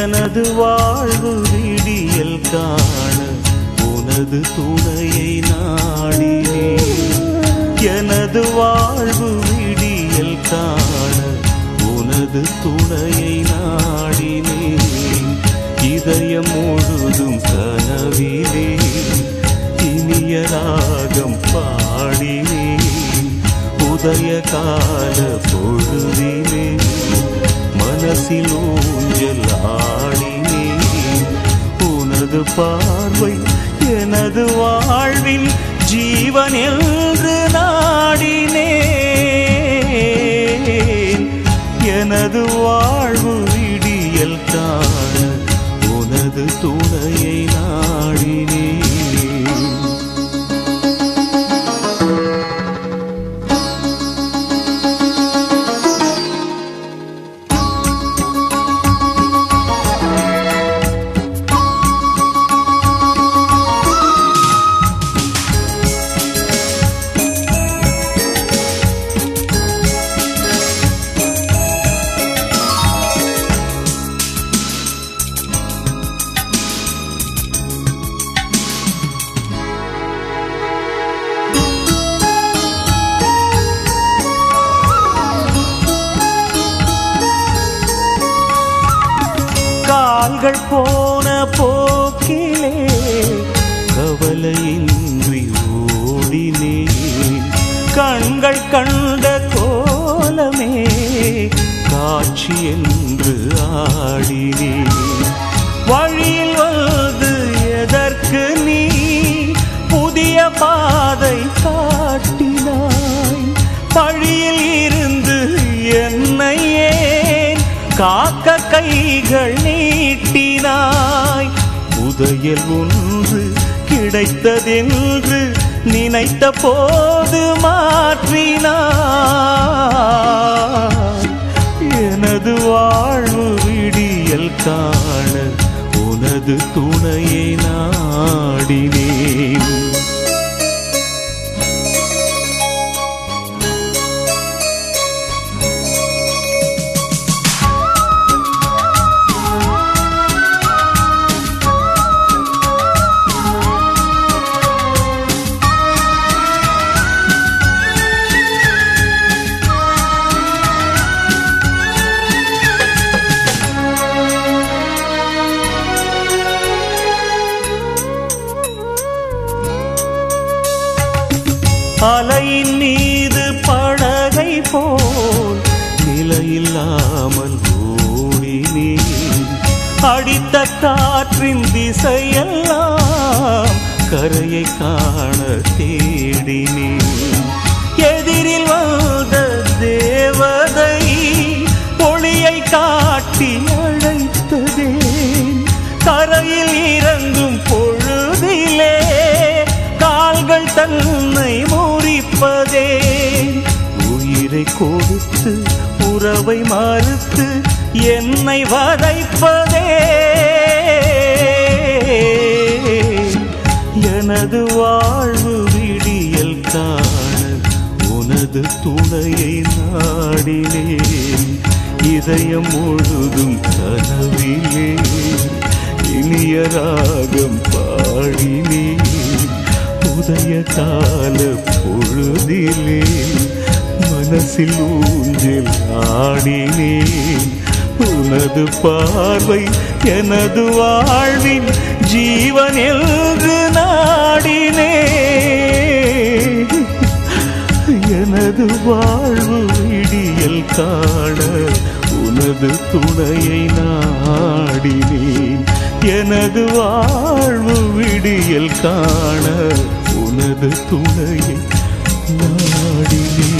எனது வாழ்வு விடியல் காண உனது துணையை நாடினேன் எனது வாழ்வு விடியல் காண உனது துணையை நாடினேன் இதயம் முழுதும் கனவிலே இனிய ராகம் பாடினேன் உதய கால பொழுதிலே மனசில் ஊஞ்சல் ஆடினேன் உனது பார்வை எனது வாழ்வில் ஜீவன் என்று நாடினேன் எனது வாழ்வு விடியல் காண உனது துணையை நாடினேன் கால்கள் போன போக்கிலே கவலையின்றி ஓடினேன் கண்கள் கண்ட கோலமே காட்சி என்று ஆடினேன் வழியில் வந்து எதற்கு நீ புதிய பாதை காட்டினாய் பழியில் இருந்து என்னை ஏன் காக்க கைகள் நீட்டினாய் புதையல் ஒன்று கிடைத்ததென்று நினைத்த போது மாற்றினாய் எனது வாழ்வு விடியல் காண உனது துணையை நாடினேன் அலையின் மீது படகை போல் நிலையில்லாமல் ஓடினேன் அடித்த காற்றின் திசையெல்லாம் கரையை காண தேடினேன் எதிரில் வந்த தேவதை ஒளியை காட்டி அழைத்ததேன் கரையில் இறங்கும் பொழுதிலே கால்கள் தன்னை முறிப்பதே உயிரை கொடுத்து உறவை மறுத்து என்னை வதைப்பதே எனது வாழ்வு விடியல் காண உனது துணையை நாடினேன் இதயம் முழுதும் கனவிலே இனிய ராகம் பாடினேன் உதய கால பொழுதிலே மனசில் ஊஞ்சல் ஆடினேன் உனது பார்வை எனது வாழ்வின் ஜீவன் என்று நாடினேன் எனது வாழ்வு விடியல் காண உனது துணையை நாடினேன் எனது வாழ்வு விடியல் காண உனது துணையை நாடினேன்